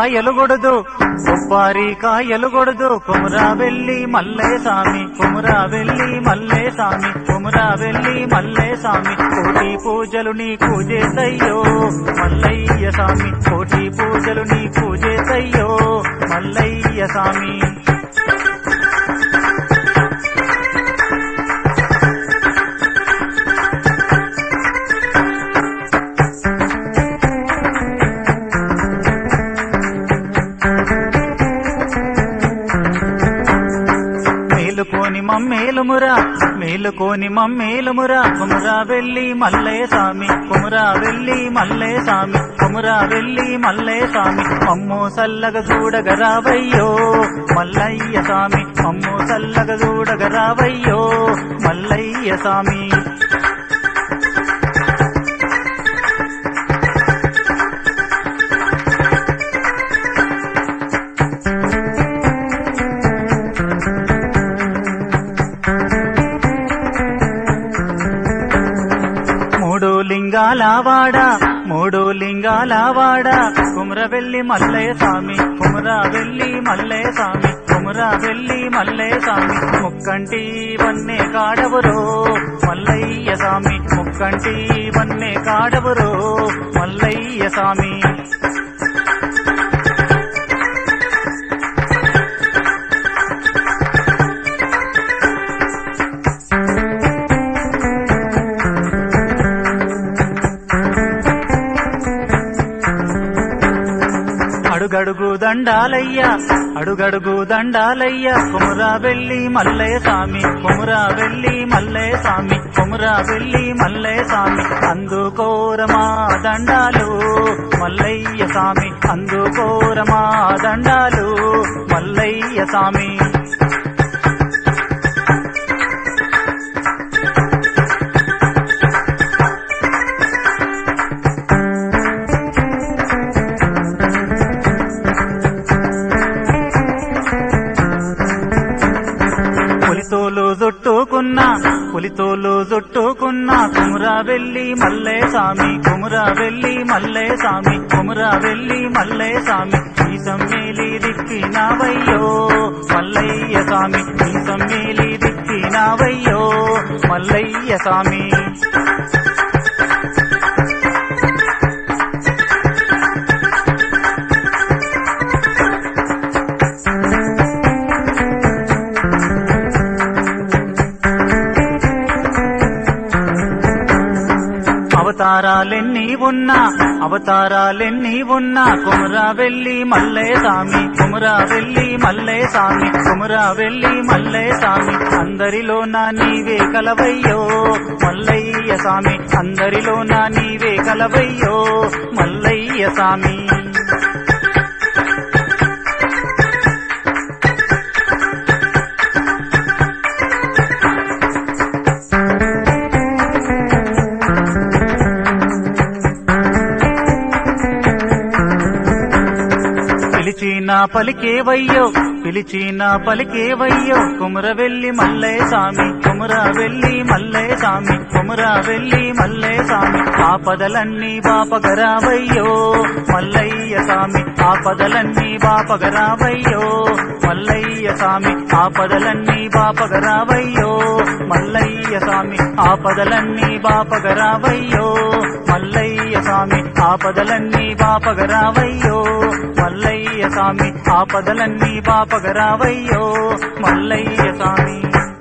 కాయలు కొడదు కొప్పారి కాయలు కొడదు కుమరా వెళ్ళి మల్లే సామి కుమరా వెళ్ళి మల్లే సామి కుమరా వెళ్ళి మల్లే సామి కోటి పూజలు నీకు చేసయ్యో మల్లయ్య సామి కోటి పూజలు నీకు చేసయ్యో మల్లయ్య సామి మేలుకోని మమ్మేలుమురా మేలుకోని మమ్మేలుమురా కుమురా వెళ్ళి మల్లే సామి కుమురా వెళ్ళి మల్లే సామి కుమురా వెళ్ళి మల్లే సామి మమ్ము సల్లగ చూడగ రావయ్యో మల్లయ్య సామి మమ్ము సల్లగ చూడగ రావయ్యో మల్లయ్య సామి మూడు లింగాల వాడ మూడు లింగాల వాడ కుమర వెళ్ళి మల్లే సామి కుమర వెళ్ళి మల్లే సామి కుమర వెళ్ళి మల్లే సామి ముక్కంటి వన్నే కాడవురో మల్లయ్య సామి ముక్కంటి వన్నే కాడవురో మల్లయ్య సామి అడుగడుగు దండాలయ్యా అడుగడుగు దండాలయ్యా కుమురా వెళ్ళి మల్లే సామి కుమురా వెళ్ళి మల్లే సామి కుమురా వెళ్ళి మల్లే సామి అందుకోరమా దండాలు మల్లయ్య సామి అందుకోరమా దండాలు మల్లయ్య సామి పులితోలు జుట్టుకున్నా పులితోలు జుట్టుకున్నా కుమురా వెళ్ళి మల్లే సామి కుమురా వెళ్ళి మల్లే సామి కుమురా వెళ్ళి మల్లే సామి ఈ సమ్మేలి దిక్కినావయ్యో మల్లయ్య సామి ఈ సమ్మేలి దిక్కినావయ్యో మల్లయ్య సామి అవతారాలెన్ని ఉన్నా అవతారాలెన్ని ఉన్నా కుమరా వెళ్ళి మల్లే సామి కుమరా వెళ్ళి మల్లే సామి కుమరా వెళ్ళి మల్లే సామి అందరిలో నా నీవే కలవయ్యో మల్లయ్య సామి అందరిలో నా నీవే కలవయ్యో మల్లయ్య సామి పిలిచిన పలికేవయ్యో పిలిచిన పలికేవయ్యో కుమర వెళ్ళి మల్లే సామి కుమర వెళ్ళి మల్లే సామి కుమర వెళ్ళి మల్లే సామి ఆపదలన్నీ బాపగరావయ్యో మల్లయ్య సామి ఆపదలన్నీ బాపగరావయ్యో మల్లయ్య సామి ఆపదలన్నీ బాపగరావయ్యో మల్లయ్య సామి ఆపదలన్నీ బాపగరావయ్యో మల్లయ్య సామి ఆపదలన్నీ బాపగరావయ్యో మల్లయ్య సామి ఆపదలన్నీ బాపగరావయ్యో మల్లయ్య సామి